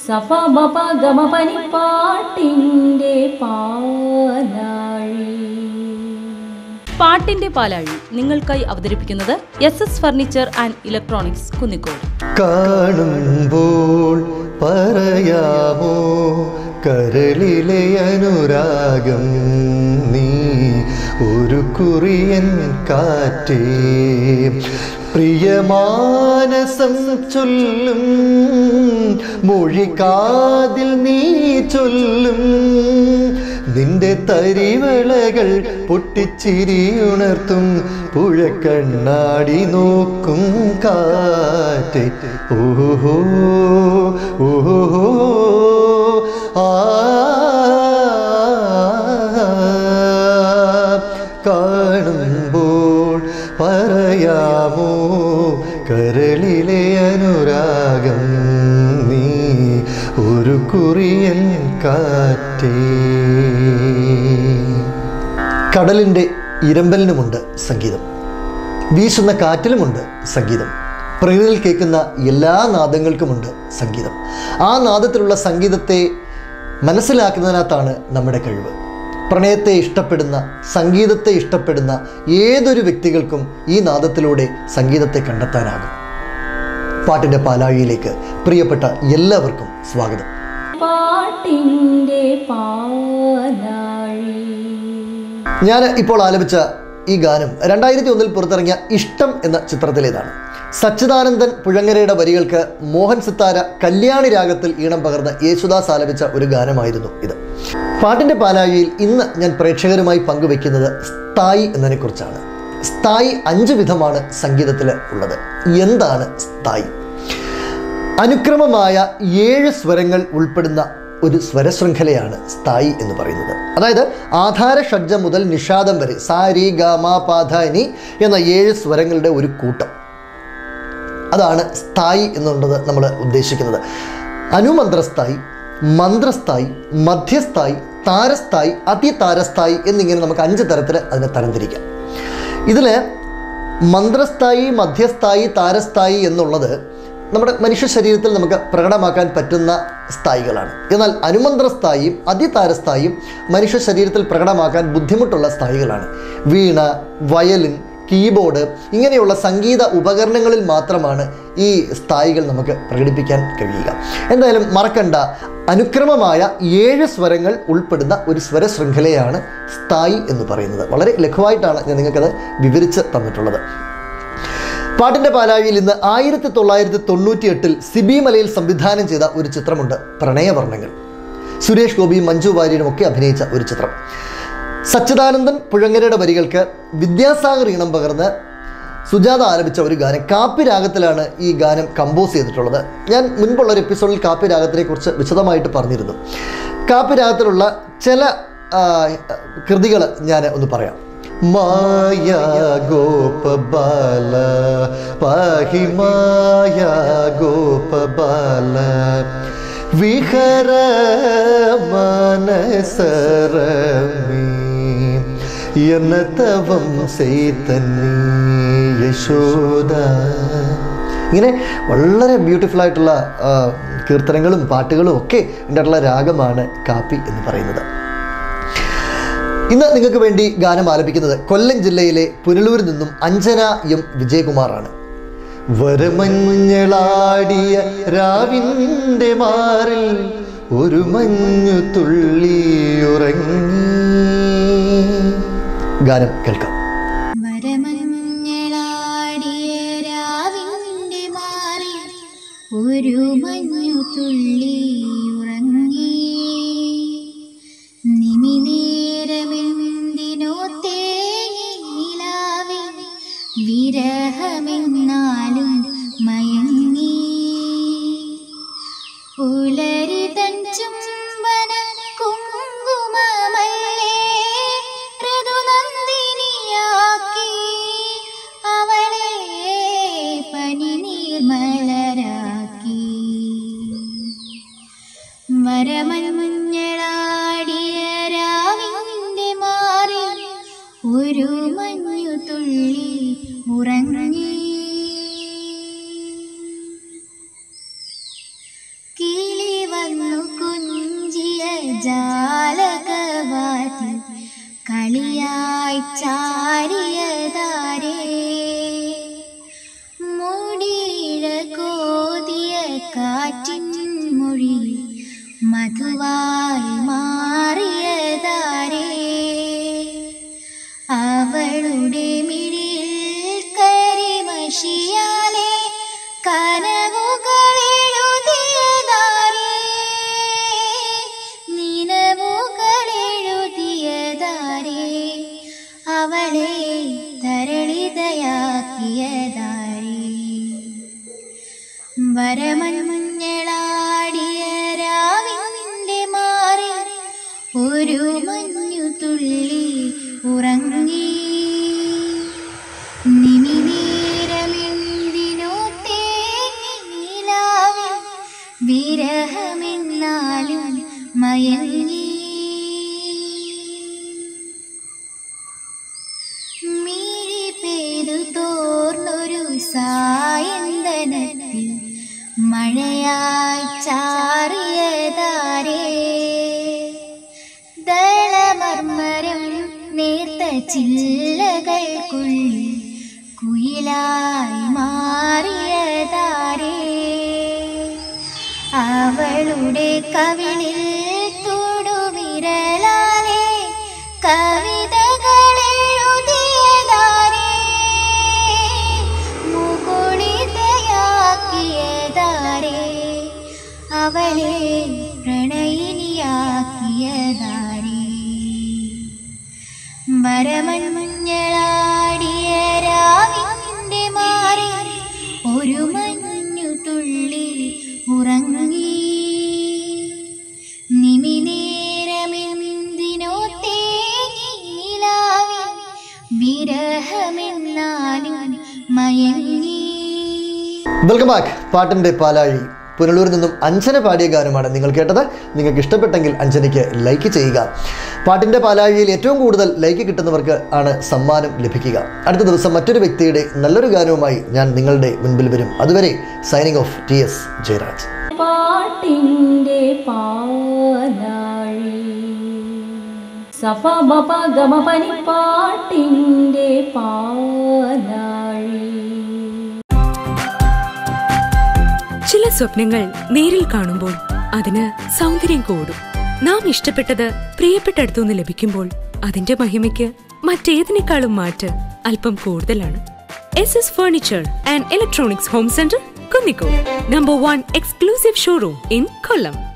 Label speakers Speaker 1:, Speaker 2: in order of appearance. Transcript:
Speaker 1: സഫ മപ ഗമ പനി പാട്ടിൻ്റെ പാലാഴി
Speaker 2: പാട്ടിന്റെ പാലാഴി നിങ്ങൾക്കായി അവതരിപ്പിക്കുന്നത് S S furniture and electronics Kunnicode
Speaker 3: കാണുമ്പോൾ പറയാമോ കരളിലെ അനുരാഗം നീ ഒരു കുറിയൻ കാറ്റേ പ്രിയമാനസം ചൊല്ലും മൊഴികാതിൽ നീ ചൊല്ലും നിന്റെ തരിവളകൾ പൊട്ടിച്ചിരിയുണർത്തും പുഴക്കണ്ണാടി നോക്കും കാറ്റ് ഓഹോ ഓഹോ ആ കാണുമ്പോൾ പറയാമോ കരളിലെ അനുരാഗം നീ ഒരു കുറിയൻ കാറ്റേ കടലിൻ്റെ ഇരമ്പലിനുമുണ്ട് സംഗീതം വീശുന്ന കാറ്റിലുമുണ്ട് സംഗീതം പ്രകൃതിയിൽ കേൾക്കുന്ന എല്ലാ നാദങ്ങൾക്കുമുണ്ട് സംഗീതം ആ നാദത്തിലുള്ള സംഗീതത്തെ മനസ്സിലാക്കുന്നതിനകത്താണ് നമ്മുടെ കഴിവ് പ്രണയത്തെ ഇഷ്ടപ്പെടുന്ന സംഗീതത്തെ ഇഷ്ടപ്പെടുന്ന ഏതൊരു വ്യക്തികൾക്കും ഈ നാദത്തിലൂടെ സംഗീതത്തെ കണ്ടെത്താനാകും പാട്ടിൻ്റെ പാലാഴിയിലേക്ക് പ്രിയപ്പെട്ട എല്ലാവർക്കും സ്വാഗതം
Speaker 1: പാട്ടിൻ്റെ പാലാഴി
Speaker 3: ഞാൻ ഇപ്പോൾ ആലപിച്ച ഈ ഗാനം രണ്ടായിരത്തി ഒന്നിൽ പുറത്തിറങ്ങിയ ഇഷ്ടം എന്ന ചിത്രത്തിലേതാണ് സച്ചിദാനന്ദൻ പുഴങ്ങരയുടെ വരികൾക്ക് മോഹൻ സിത്താര കല്യാണി രാഗത്തിൽ ഈണം പകർന്ന് യേശുദാസ് ആലപിച്ച ഒരു ഗാനമായിരുന്നു ഇത് പാട്ടിൻ്റെ പാലാഴിയിൽ ഇന്ന് ഞാൻ പ്രേക്ഷകരുമായി പങ്കുവെക്കുന്നത് സ്ഥായി എന്നതിനെക്കുറിച്ചാണ് സ്ഥായി അഞ്ച് വിധമാണ് സംഗീതത്തിൽ ഉള്ളത് എന്താണ് സ്ഥായി അനുക്രമമായ ഏഴ് സ്വരങ്ങൾ ഉൾപ്പെടുന്ന ഒരു സ്വരശൃംഖലയാണ് സ്ഥായി എന്ന് പറയുന്നത് അതായത് ആധാര ഷഡ്ജം മുതൽ നിഷാദം വരെ സാ രി ഗ മ പ ധ നി എന്ന ഏഴ് സ്വരങ്ങളുടെ ഒരു കൂട്ടം അതാണ് സ്ഥായി എന്നുള്ളത് നമ്മൾ ഉദ്ദേശിക്കുന്നത് അനുമന്ത്രസ്ഥായി മന്ത്രസ്ഥായി മധ്യസ്ഥായി താരസ്ഥായി അതിതാരസ്ഥായി എന്നിങ്ങനെ നമുക്ക് അഞ്ച് തരത്തിൽ അതിനെ തരംതിരിക്കാം ഇതിൽ മന്ത്രസ്ഥായി മധ്യസ്ഥായി താരസ്ഥായി എന്നുള്ളത് നമ്മുടെ മനുഷ്യ ശരീരത്തിൽ നമുക്ക് പ്രകടമാക്കാൻ പറ്റുന്ന സ്ഥായികളാണ് എന്നാൽ അനുമന്ത്രസ്ഥായിയും അതിതാരസ്ഥായിയും മനുഷ്യ ശരീരത്തിൽ പ്രകടമാക്കാൻ ബുദ്ധിമുട്ടുള്ള സ്ഥായികളാണ് വീണ വയലിൻ കീബോർഡ് ഇങ്ങനെയുള്ള സംഗീത ഉപകരണങ്ങളിൽ മാത്രമാണ് ഈ സ്ഥായികൾ നമുക്ക് പ്രകടിപ്പിക്കാൻ കഴിയുക എന്തായാലും മറക്കണ്ട അനുക്രമമായ ഏഴ് സ്വരങ്ങൾ ഉൾപ്പെടുന്ന ഒരു സ്വര ശൃംഖലയാണ് സ്ഥായി എന്ന് പറയുന്നത് വളരെ ലഘുവായിട്ടാണ് ഞാൻ നിങ്ങൾക്കത് വിവരിച്ച് തന്നിട്ടുള്ളത് പാട്ടിൻ്റെ പാലാഴിയിൽ ഇന്ന് ആയിരത്തി തൊള്ളായിരത്തി തൊണ്ണൂറ്റി എട്ടിൽ സിബി മലയിൽ സംവിധാനം ചെയ്ത ഒരു ചിത്രമുണ്ട് പ്രണയവർണ്ണങ്ങൾ സുരേഷ് ഗോപിയും മഞ്ജു വാര്യരും ഒക്കെ അഭിനയിച്ച ഒരു ചിത്രം സച്ചിദാനന്ദൻ പുഴങ്ങരയുടെ വരികൾക്ക് വിദ്യാസാഗർ ഈണം പകർന്ന് സുജാത ആലപിച്ച ഒരു ഗാനം കാപ്പി രാഗത്തിലാണ് ഈ ഗാനം കമ്പോസ് ചെയ്തിട്ടുള്ളത് ഞാൻ മുൻപുള്ള ഒരു എപ്പിസോഡിൽ കാപ്പി രാഗത്തിനെ കുറിച്ച് വിശദമായിട്ട് പറഞ്ഞിരുന്നു കാപ്പി രാഗത്തിലുള്ള ചില കൃതികൾ ഞാൻ ഒന്ന് പറയാം മായ ഗോപബാല പാഹി മായ ഗോപബാല വിഹര മനസരമീ എന്നതവം ചെയ്തന്നീ യശോദ ഇങ്ങനെ വളരെ ബ്യൂട്ടിഫുൾ ആയിട്ടുള്ള ആ, കീർത്തനങ്ങളും പാട്ടുകളും ഒക്കെ ഉണ്ടായിട്ടുള്ള രാഗമാണ് കാപ്പി എന്ന് പറയുന്നത് ഇന്ന് നിങ്ങൾക്ക് വേണ്ടി ഗാനം ആലപിക്കുന്നത് കൊല്ലം ജില്ലയിലെ പുനലൂരിൽ നിന്നും അഞ്ജന എം വിജയകുമാറാണ് വരമഞ്ഞളാടിയ രാവിൻ്റെ മാറിൽ ഒരു മഞ്ഞു തുള്ളിയുറങ്ങി ഗാനം കേൾക്കാം
Speaker 4: വരമഞ്ഞളാടിയ രാവിന്റെ മാറി ഒരു മഞ്ഞു തുള്ളി ഉറങ്ങി നിമിനേരമെന്തിനോ തേങ്ങിലാവിൽ വിരഹമെന്നാലും മയങ്ങി ഉളരിതൻ ചുംബന കുങ്കുമമല്ലേ ഋതുനന്ദിനിയാക്കി അവളെ പനി നിർമ്മലരാക്കി വരമഞ്ഞളാടിയ രാവിന്റെ മാറി ഒരു മഞ്ഞു തുള്ളി ഉറങ്ങി കിളിവ ജാലകവാതിൽ കളിയായി ചാരിയതാരേ മുടിയിഴ കോതിയ കാറ്റിൻ മൊഴി മധുവായി മാറിയതാരേ അവളുടെ മിഴിയിൽ കരിമഷിയാലെ കനവുകളെഴുതിയതാരേ നിലവുകളെഴുതിയതാരേ അവളെ തരളിതയാക്കിയതാരേ വരമഞ്ഞളാടിയ രാവിന്റെ മാറി ഒരു മഞ്ഞു തുള്ളി ഉറങ്ങി നിമിനേരമെന്തിനോ തേങ്ങിലാവിൽ വിരഹമെന്നാലും മയങ്ങി മിഴി പെയ്തു തോർന്നൊരു സായന്തനത്തിൽ മഴയായി ചാറിയതാരേ ദളമർമരം നേർത്ത ചില്ലകൾക്കുള്ളിൽ കുയിലായി മാറിയതാരേ അവളുടെ കവിളിൽ തൊടുവിരലാലെ കവിതകളെഴുതിയതാരേ മുകുളിതയാക്കിയതാരേ അവളെ പ്രണയിനിയാക്കിയതാരേ വരമഞ്ഞളാടിയ രാവിന്റെ മാറി ഒരു മഞ്ഞു തുള്ളി ഉറങ്ങി നിമിനേരമെന്തിനോ തേങ്ങി നിലാവിൽ വിരഹമെന്നാലും മയങ്ങി
Speaker 3: വെൽക്കം ബാക്ക് പാട്ടിൻ്റെ പാലാഴി പുനലൂരിൽ നിന്നും അഞ്ജന പാടിയ ഗാനമാണ് നിങ്ങൾ കേട്ടത് നിങ്ങൾക്ക് ഇഷ്ടപ്പെട്ടെങ്കിൽ അഞ്ജനയ്ക്ക് ലൈക്ക് ചെയ്യുക പാട്ടിൻ്റെ പാലാഴിയിൽ ഏറ്റവും കൂടുതൽ ലൈക്ക് കിട്ടുന്നവർക്ക് ആണ് സമ്മാനം ലഭിക്കുക അടുത്ത ദിവസം മറ്റൊരു വ്യക്തിയുടെ നല്ലൊരു ഗാനവുമായി ഞാൻ നിങ്ങളുടെ മുൻപിൽ വരും അതുവരെ signing off T S Jayaraj
Speaker 1: പാട്ടിൻ്റെ പാലാഴി സഫ മപ ഗമ പനി പാട്ടിൻ്റെ പാലാഴി
Speaker 5: ചില സ്വപ്നങ്ങൾ നേരിൽ കാണുമ്പോൾ അതിന് സൗന്ദര്യം കൂടും നാം ഇഷ്ടപ്പെട്ടത് പ്രിയപ്പെട്ടടുത്തുനിന്ന് ലഭിക്കുമ്പോൾ അതിന്റെ മഹിമയ്ക്ക് മറ്റേതിനേക്കാളും മാറ്റ് അല്പം കൂടുതലാണ് S S furniture and electronics home centre കുന്നിക്കോ number one exclusive showroom in Kollam